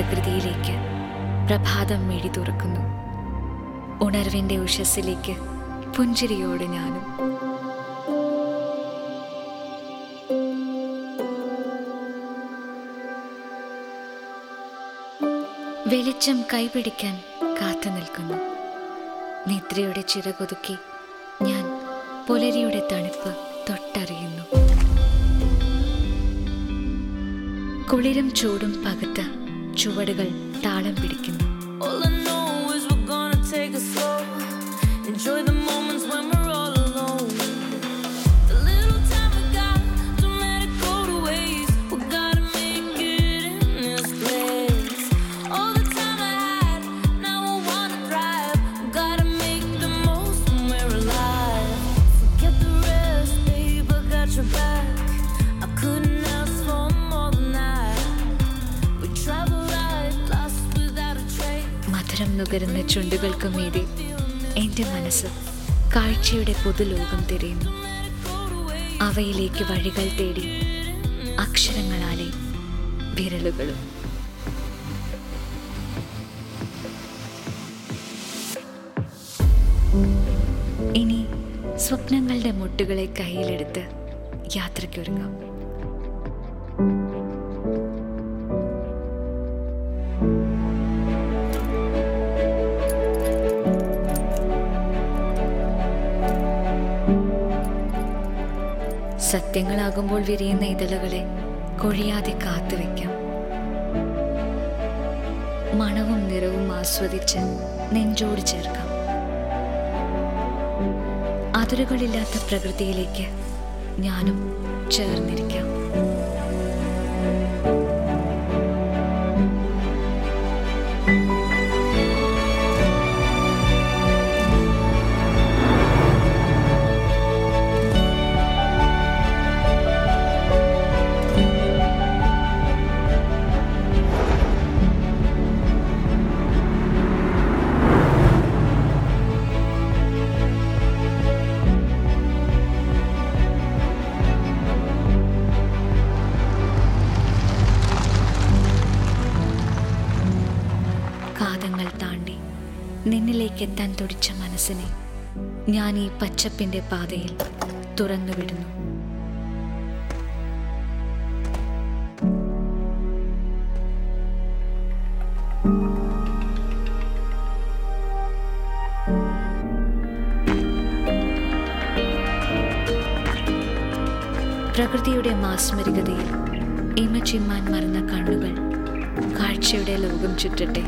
പ്രകൃതിയിലേക്ക് പ്രഭാതം മിഴി തുറക്കുന്നു ഉണർവിൻ്റെ ഉഷസ്സിലേക്ക് പുഞ്ചിരിയോടെ ഞാനും വെളിച്ചം കൈപിടിക്കാൻ കാത്തു നിൽക്കുന്നു നിദ്രയുടെ ചിറകൊതുക്കി ഞാൻ പുലരിയുടെ തണുപ്പ് തൊട്ടറിയുന്നു കുളിരും ചൂടും പകത്ത് ചുവടുകൾ താളം പിടിക്കുന്നു All I know is we're gonna take it slow. Enjoy the moments when we're all alone. The little time we got, don't let it go to waste. We gotta make it in this place. All the time I had, now I wanna drive. Gotta make the most when we're alive. Forget the rest, babe, I got your back. I couldn't ask for more than that. We travel light, lost without a trace. മധുരം നുകരുന്ന ചുണ്ടുകൾക്ക് മീതെ എൻ്റെ മനസ്സ് കാഴ്ചയുടെ പുതുലോകം തിരയുന്നു അവയിലേക്ക് വഴികൾ തേടി അക്ഷരങ്ങളാലെ വിരലുകളും ഇനി സ്വപ്നങ്ങളുടെ മുട്ടുകളെ കയ്യിലെടുത്ത് യാത്രയ്ക്കൊരുങ്ങാം സത്യങ്ങളാകുമ്പോൾ വിരിയുന്ന ഇതളുകളെ കൊഴിയാതെ കാത്തുവെക്കാം മണവും നിറവും ആസ്വദിച്ച് നെഞ്ചോട് ചേർക്കാം അതിരുകളില്ലാത്ത പ്രകൃതിയിലേക്ക് ഞാനും ചേർന്നിരിക്കാം കാതങ്ങൾ താണ്ടി നിന്നിലേക്ക് എത്താൻ തുടിച്ച മനസ്സിനെ ഞാൻ ഈ പച്ചപ്പിന്റെ പാതയിൽ തുറന്നുവിടുന്നു പ്രകൃതിയുടെ മാസ്മരികതയിൽ ഇമചിമ്മാൻ മറന്ന കണ്ണുകൾ കാഴ്ചയുടെ ലോകം ചുറ്റട്ടെ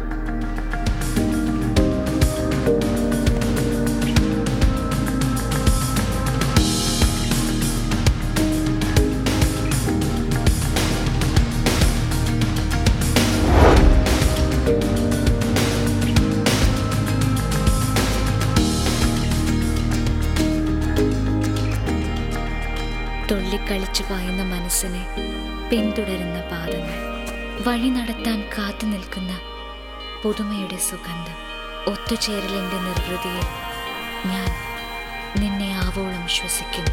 തുള്ളിക്കളിച്ചു പായുന്ന മനസ്സിനെ പിന്തുടരുന്ന പാദങ്ങൾ വഴി നടത്താൻ കാത്തു നിൽക്കുന്ന പുതുമയുടെ സുഗന്ധം ഒത്തുചേരലിൻ്റെ നിർവൃതിയിൽ ഞാൻ നിന്നെ ആവോളം ശ്വസിക്കുന്നു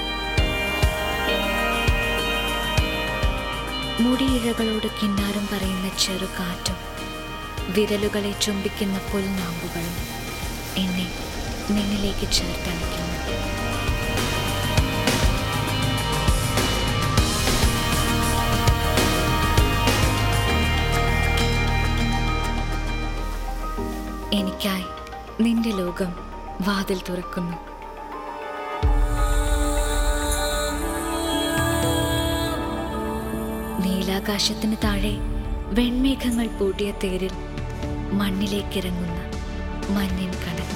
മുടിയിഴകളോട് കിന്നാരം പറയുന്ന ചെറുകാറ്റും വിരലുകളെ ചുംബിക്കുന്ന പുൽനാമ്പുകളും എന്നെ നിന്നിലേക്ക് ചേർത്തണിക്കുന്നു എനിക്കായി നിന്റെ ലോകം വാതിൽ തുറക്കുന്നു നീലാകാശത്തിന് താഴെ വെൺമേഘങ്ങൾ പൂട്ടിയ തേരിൽ മണ്ണിലേക്കിറങ്ങുന്ന മഞ്ഞിൻ കണങ്ങൾ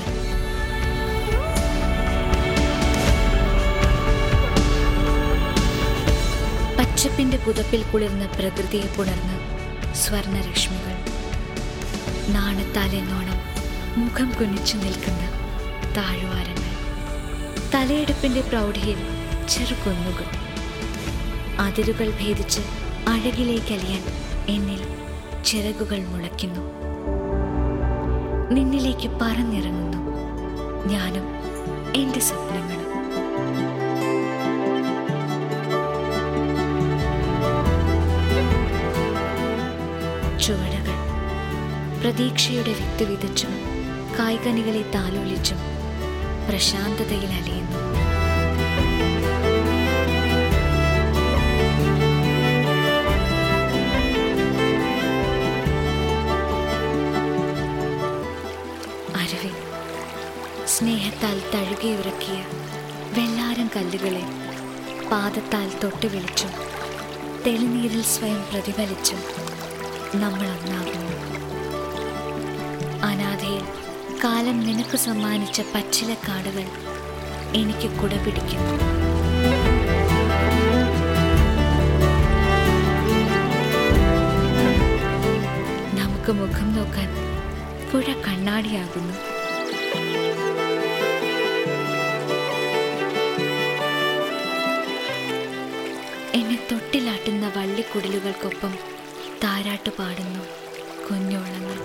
പച്ചപ്പിന്റെ പുതപ്പിൽ കുളിർന്ന പ്രകൃതിയെ പുണർന്ന് സ്വർണരശ്മികൾ നാണത്താലെന്നോണം മുഖം കുനിച്ചു നിൽക്കുന്ന താഴ്വാരങ്ങൾ തലയെടുപ്പിന്റെ പ്രൗഢിയിൽ ചെറുകുന്നുകൾ അതിരുകൾ ഭേദിച്ച് അഴകിലേക്ക് അലിയാൻ എന്നിൽ ചിറകുകൾ മുളയ്ക്കുന്നു നിന്നിലേക്ക് പറന്നിറങ്ങുന്നു ഞാനും എൻ്റെ സ്വപ്നങ്ങളും ചുവടുകൾ പ്രതീക്ഷയുടെ വിത്ത് വിതച്ചും കായ്കനികളെ താലോലിച്ചും പ്രശാന്തതയിൽ അലിയുന്നു അരുവി സ്നേഹത്താൽ തഴുകിയുറക്കിയ വെള്ളാരം കല്ലുകളെ പാദത്താൽ തൊട്ടു വിളിച്ചും തെളിനീരിൽ സ്വയം പ്രതിഫലിച്ചും നമ്മൾ ഒന്നാകുന്നു അനാഥയിൽ കാലം നിനക്ക് സമ്മാനിച്ച പച്ചിലക്കാടുകൾ എനിക്ക് കുടപിടിക്കുന്നു നമുക്ക് മുഖം നോക്കാൻ പുഴ കണ്ണാടിയാകുന്നു എന്നെ തൊട്ടിലാട്ടുന്ന വള്ളിക്കുടലുകൾക്കൊപ്പം താരാട്ട് പാടുന്നു കുഞ്ഞോളങ്ങൾ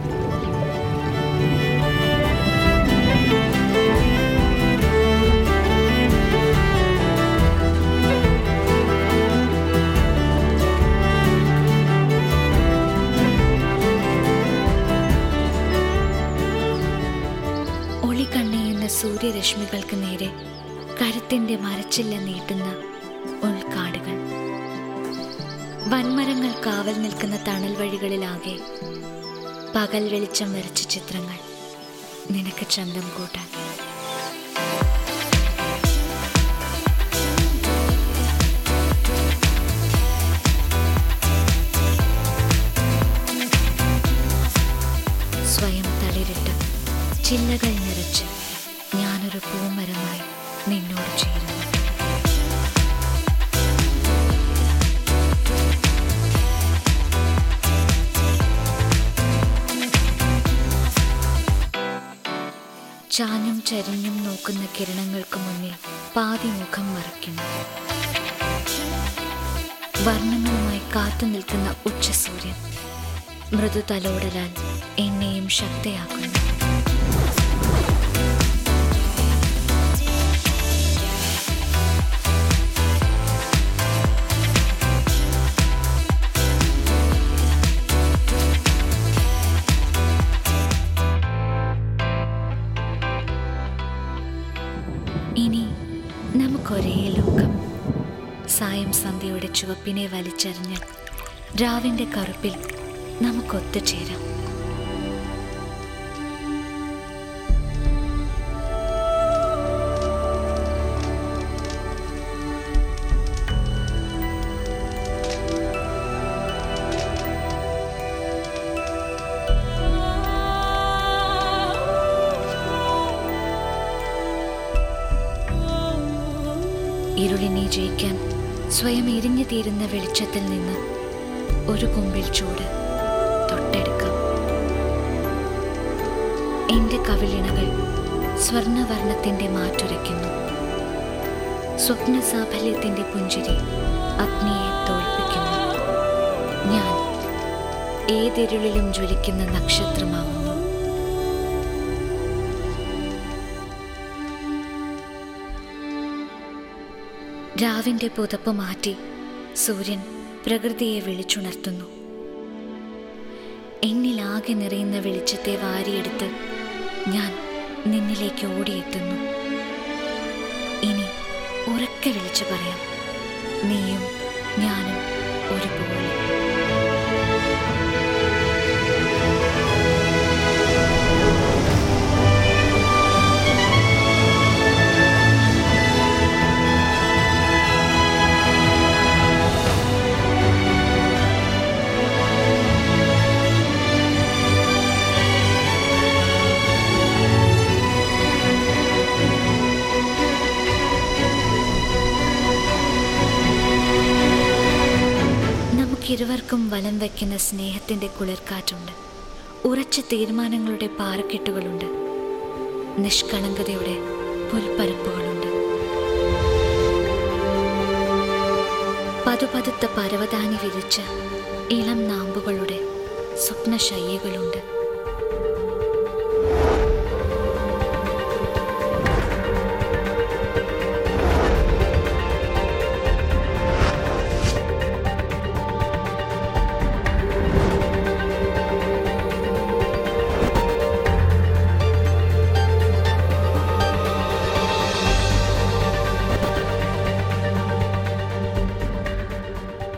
ഒളി കണ്ണിയുന്ന സൂര്യരശ്മികൾക്ക് നേരെ കരുത്തിന്റെ മരച്ചില്ല നീട്ടുന്ന ഉൾക്കാടുകൾ വൻമരങ്ങൾ കാവൽ നിൽക്കുന്ന തണൽ വഴികളിലാകെ പകൽ വെളിച്ചം വരച്ച ചിത്രങ്ങൾ നിനക്ക് ചന്തം കൂട്ടാൻ സ്വയം തളിരിട്ട് ചില്ലകൾ നിറച്ച് ഞാനൊരു പൂമരമായി നിന്നോട് ചേരുന്നു ചാഞ്ഞും ചരിഞ്ഞും നോക്കുന്ന കിരണങ്ങൾക്ക് മുന്നിൽ പാതി മുഖം മറയ്ക്കുന്നു വർണ്ണങ്ങളുമായി കാത്തു നിൽക്കുന്ന ഉച്ചസൂര്യൻ മൃദു തലോടലാൽ എന്നെയും ശക്തയാക്കുന്നു ഇനി നമുക്കൊരേ ലോകം സായം സന്ധ്യയുടെ ചുവപ്പിനെ വലിച്ചെറിഞ്ഞ് രാവിന്റെ കറുപ്പിൽ നമുക്കൊത്തുചേരാം ഇരുളിനെ ജയിക്കാൻ സ്വയം എരിഞ്ഞു തീരുന്ന വെളിച്ചത്തിൽ നിന്ന് ഒരു കുമ്പിൽ ചൂട് തൊട്ടെടുക്കാം എന്റെ കവിളിണകൾ സ്വർണവർണ്ണത്തിന്റെ മാറ്റുരയ്ക്കുന്നു സ്വപ്ന സാഫല്യത്തിന്റെ പുഞ്ചിരി അഗ്നിയെ തോൽപ്പിക്കുന്നു ഞാൻ ഏതിരുളിലും ജ്വലിക്കുന്ന നക്ഷത്രമാവുന്നു രാവിന്റെ പുതപ്പ് മാറ്റി സൂര്യൻ പ്രകൃതിയെ വിളിച്ചുണർത്തുന്നു എന്നിലാകെ നിറയുന്ന വെളിച്ചത്തെ വാരിയെടുത്ത് ഞാൻ നിന്നിലേക്ക് ഓടിയെത്തുന്നു ഇനി ഉറക്കെ വിളിച്ചു പറയാം നീയും ഞാനും ഒരുപോലെ നമുക്കിരുവർക്കും വലം വയ്ക്കുന്ന സ്നേഹത്തിന്റെ കുളിർക്കാറ്റുണ്ട് ഉറച്ച തീരുമാനങ്ങളുടെ പാറക്കെട്ടുകളുണ്ട് നിഷ്കളങ്കതയുടെ പുൽപ്പരപ്പുകളുണ്ട് പതുപതുത്ത പരവതാനി വിരിച്ച ഇളം നാമ്പുകളുടെ സ്വപ്നശയ്യകളുണ്ട്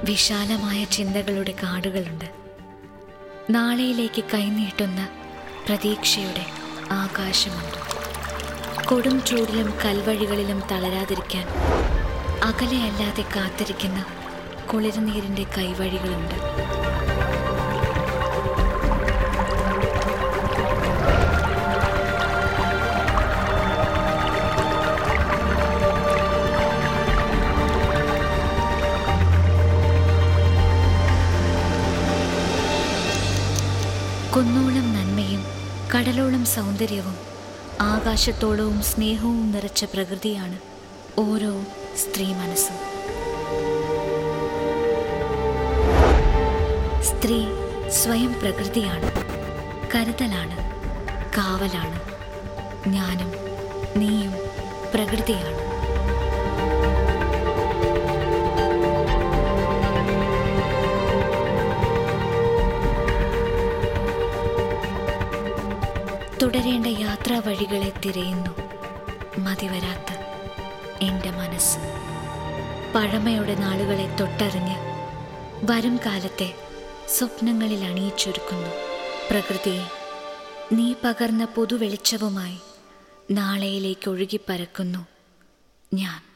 വിശാലമായ ചിന്തകളുടെ കാടുകളുണ്ട് നാളെയിലേക്ക് കൈനീട്ടുന്ന പ്രതീക്ഷയുടെ ആകാശമുണ്ട് കൊടും ചൂടിലും കൽവഴികളിലും തളരാതിരിക്കാൻ അകലെയല്ലാതെ കാത്തിരിക്കുന്ന കുളിർനീരിൻ്റെ കൈവഴികളുണ്ട് കുന്നോളം നന്മയും കടലോളം സൗന്ദര്യവും ആകാശത്തോളവും സ്നേഹവും നിറച്ച പ്രകൃതിയാണ് ഓരോ സ്ത്രീ മനസ്സും സ്ത്രീ സ്വയം പ്രകൃതിയാണ് കരുതലാണ് കാവലാണ് ഞാനും നീയും പ്രകൃതിയാണ് തുടരേണ്ട യാത്രാ വഴികളെ തിരയുന്നു മതിവരാത്ത എൻ്റെ മനസ്സ് പഴമയുടെ നാളുകളെ തൊട്ടറിഞ്ഞ് വരും കാലത്തെ സ്വപ്നങ്ങളിൽ അണിയിച്ചൊരുക്കുന്നു പ്രകൃതിയെ നീ പകർന്ന പുതുവെളിച്ചവുമായി നാളെയിലേക്ക് ഒഴുകിപ്പരക്കുന്നു ഞാൻ